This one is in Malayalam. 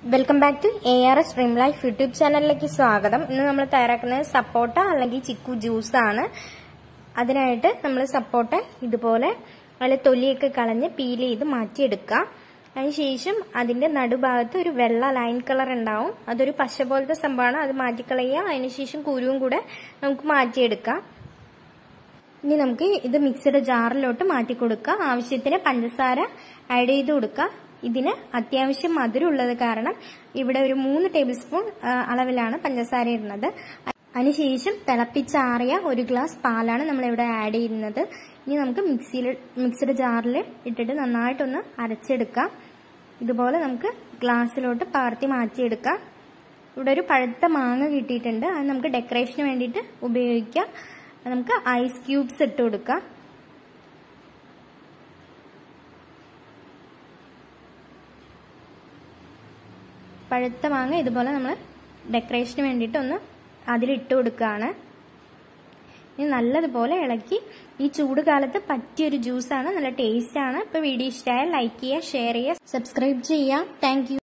welcome back to A R S dream life YouTube ചാനലിലേക്ക് സ്വാഗതം ഇന്ന് നമ്മൾ തയ്യാറാക്കുന്നത് സപ്പോട്ട അല്ലെങ്കിൽ ചിക്കു ജ്യൂസ് ആണ് അതിനായിട്ട് നമ്മൾ സപ്പോട്ട ഇതുപോലെ അതിൽ തൊലിയൊക്കെ കളഞ്ഞ് പീൽ ചെയ്ത് മാറ്റിയെടുക്കുക അതിനുശേഷം അതിന്റെ നടുഭാഗത്ത് ഒരു വെള്ള ലൈൻ കളർ ഉണ്ടാവും അതൊരു പശ പോലത്തെ സംഭവമാണ് അത് മാറ്റിക്കളയുക അതിനുശേഷം കുരുവും കൂടെ നമുക്ക് മാറ്റിയെടുക്കാം ഇനി നമുക്ക് ഇത് മിക്സിയുടെ ജാറിലോട്ട് മാറ്റി കൊടുക്കുക ആവശ്യത്തിന് പഞ്ചസാര ആഡ് ചെയ്ത് കൊടുക്കുക ഇതിന് അത്യാവശ്യം മധുരം ഉള്ളത് കാരണം ഇവിടെ ഒരു മൂന്ന് ടേബിൾ സ്പൂൺ അളവിലാണ് പഞ്ചസാര ഇടുന്നത് അതിനുശേഷം തിളപ്പിച്ചാറിയ ഒരു ഗ്ലാസ് പാലാണ് നമ്മൾ ഇവിടെ ആഡ് ചെയ്യുന്നത് ഇനി നമുക്ക് മിക്സിയിൽ മിക്സിയുടെ ജാറിൽ ഇട്ടിട്ട് നന്നായിട്ടൊന്ന് അരച്ചെടുക്കാം ഇതുപോലെ നമുക്ക് ഗ്ലാസ്സിലോട്ട് പകർത്തി മാറ്റിയെടുക്കാം ഇവിടെ ഒരു പഴുത്ത മാങ്ങ കിട്ടിയിട്ടുണ്ട് അത് നമുക്ക് ഡെക്കറേഷന് വേണ്ടിയിട്ട് ഉപയോഗിക്കാം നമുക്ക് ഐസ് ക്യൂബ്സ് ഇട്ട് കൊടുക്കാം പഴുത്ത മാങ്ങ ഇതുപോലെ നമ്മൾ ഡെക്കറേഷന് വേണ്ടിയിട്ട് ഒന്ന് അതിലിട്ട് കൊടുക്കുകയാണ് ഇനി നല്ലതുപോലെ ഇളക്കി ഈ ചൂട് കാലത്ത് പറ്റിയൊരു ജ്യൂസാണ് നല്ല ടേസ്റ്റ് ആണ് ഇപ്പൊ വീഡിയോ ഇഷ്ടമായാൽ ലൈക്ക് ചെയ്യുക ഷെയർ ചെയ്യുക സബ്സ്ക്രൈബ് ചെയ്യുക താങ്ക്